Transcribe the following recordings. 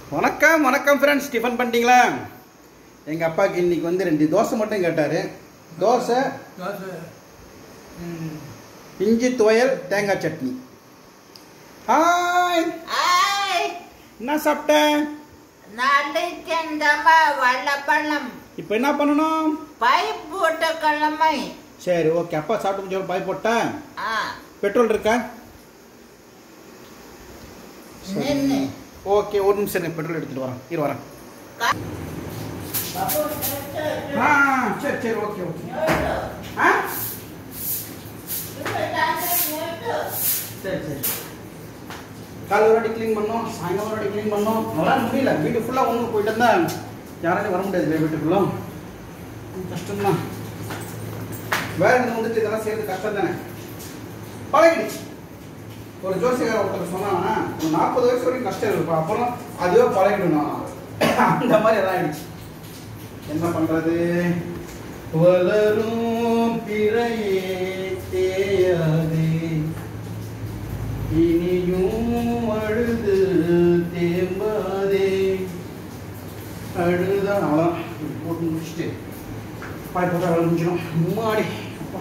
வணக்கம் வணக்கம் friends tiffin பண்ணிட்டீங்களா எங்கள் அப்பாவுக்கு இன்னைக்கு வந்து ரெண்டு தோசை மட்டும் கேட்டார் தோசை தோசை ம். இஞ்சி துவையல் தேங்காய் சட்னி ஹாய் ஆய் என்ன சாப்பிட்டேன் நாளைக்கெந்தம்மா வல்லப்பழம் இப்போ என்ன பண்ணணும் பைப் போட்ட கிழமை சரி ஓகே அப்பா சாப்பிட்டு முடிஞ்ச பாய் போட்டேன் ஆ பெட்ரோல் இருக்கா நின்னு ஓகே ஒரு நிமிஷம் இருங்க பெட்ரோல் எடுத்துகிட்டு வரேன் இரு வரேன் ஆ சரி சரி ஓகே ஓகே ஆ சரி சரி காலையில் ஒரு வாட்டி க்ளீன் பண்ணோம் சாயங்காலம் ஒரு வாட்டி க்ளீன் பண்ணோம் அதெல்லாம் முடியல வீட்டு ஃபுல்லாக ஒன்று போயிட்டு இருந்தா யாராலையும் வர முடியாது இல்லையா வீட்டுக்குள்ள கஷ்டம்தான் வேற என்ன வந்துட்டு இதெல்லாம் செய்யறது கஷ்டம் தானே பழகிடுச்சு ஒரு ஜோசியக்கார ஒருத்தர் சொன்னாங்கன்னா ஒரு நாற்பது வயசு வரைக்கும் கஷ்டம் இருக்கும் அப்புறம் அதுவே பழகிடணும் அந்த மாதிரி எல்லாம் ஆயிடுச்சு என்ன பண்றது வளரும் பிறையே தேயாதே இனியும் அழுது தேம்பாதே அழுதான் அவ்வளோதான் இப்படி போட்டு முடிச்சுட்டு பாய் போட்டு அவ்வளோ முடிஞ்சிடும் மும்மாடி அப்பா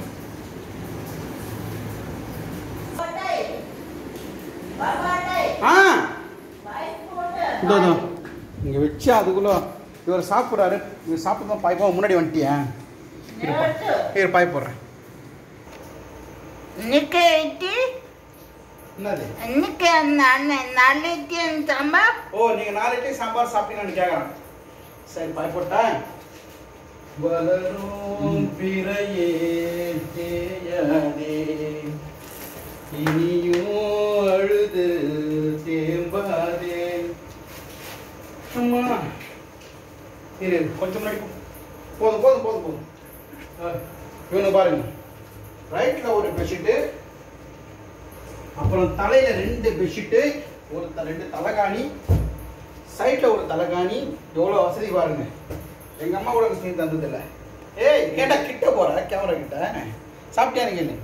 ஆ இதோ இதோ இங்கே வச்சு அதுக்குள்ள இவர் சாப்பிட்றாரு இவர் சாப்பிட்டு பாய்ப்பா முன்னாடி வந்துட்டியா இவர் பாய் போடுறேன் நிக்கி என்னது இன்னைக்கு நாளைக்கு தம்பா ஓ நீங்கள் நாலு இட்லி சாம்பார் சாப்பிட்டீங்கன்னு கேட்குறேன் சரி பாய் போட்டேன் வளரும் பிறையே தேயாதே இனியும் அழுது தேம்பாதே அம்மா இரு கொஞ்சம் முன்னாடி போ. போதும் போதும் போதும் போதும் ஆ, இவனை பாருங்க ரைட்ல ஒரு பெட்ஷீட்டு அப்புறம் தலையில ரெண்டு பெட்ஷீட்டு ஒரு த- ரெண்டு தலைகாணி சைட்ல ஒரு தலைகாணி எவ்வளோ வசதி பாருங்க எங்க அம்மா கூட செஞ்சு தந்தது இல்ல ஏய் கேட்டா கிட்ட போற கேமரா கிட்ட சாப்பிட்டியா நீங்க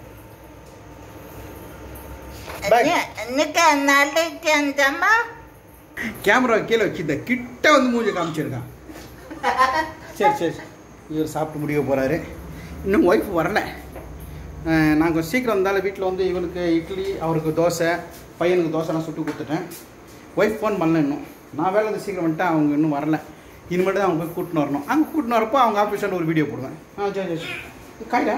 Back. இன்னைக்கு நாளைக்கு தம்பா கேமரா கீழே வச்சுட்ட கிட்ட வந்து மூஞ்சி காமிச்சிருக்கான் சரி சரி சரி. இவர் சாப்பிட்டு முடிய போறாரு இன்னும் ஒய்ஃப் வரல நாங்கள் சீக்கிரம் வந்தாலும் வீட்டில் வந்து இவனுக்கு இட்லி அவருக்கு தோசை பையனுக்கு தோசைலாம் சுட்டு கொடுத்துட்டேன் ஒய்ஃப் ஃபோன் பண்ணல இன்னும் நான் வேலை வந்து சீக்கிரம் வந்துட்டேன் அவங்க இன்னும் வரல இனிமேட்டு தான் அவங்க போய் கூட்டின்னு வரணும் அங்கே கூட்டின்னு வரப்போ அவங்க ஆஃபீஸில் ஒரு வீடியோ போடுவேன் ஆ சரி சரி சரி காய்டா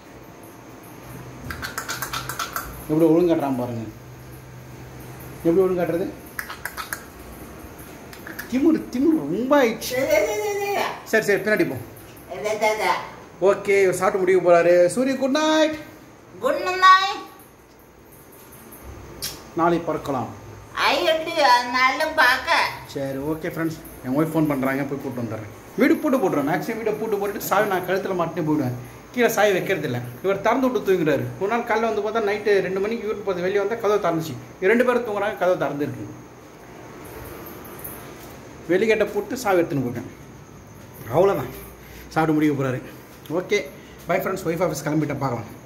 எப்படி ஒழுங்காட்டுறான் பாருங்க எப்படி ஒழுங்காட்டுறது திமுரு திமுரு ரொம்ப ஆயிடுச்சு சரி சரி பின்னாடி போ ஓகே இவர் சாப்பிட்டு முடிக்க போறாரு சூரிய குட் நைட் குட் நைட் நாளை பறக்கலாம் ஐயடி நல்ல பார்க்க சரி ஓகே ஃப்ரெண்ட்ஸ் என் ஒய்ஃப் ஃபோன் பண்ணுறாங்க போய் கூப்பிட்டு வந்துடுறேன் வீடு பூட்டு போட்டுருவேன் மேக்ஸிமம் வீடை பூட்டு போட்டுட்டு சாவி நான் கழுத்தில் மாட்டினே போயிடுவேன் கீழே சாவி வைக்கிறது இல்லை இவர் திறந்து விட்டு தூங்குறாரு ஒரு நாள் காலைல வந்து பார்த்தா நைட்டு ரெண்டு மணிக்கு வீட்டு போது வெளியே வந்தால் கதவு திறந்துச்சு இவங்க ரெண்டு பேரும் தூங்குறாங்க கதவு திறந்துருக்கு வெளிக்கட்டை போட்டு சாவி எடுத்துன்னு போயிட்டேன் அவ்வளோதான் சாப்பிட்டு முடிக்க போகிறாரு okay bye friends wife office கிளம்பிட்ட பார்க்கலாம்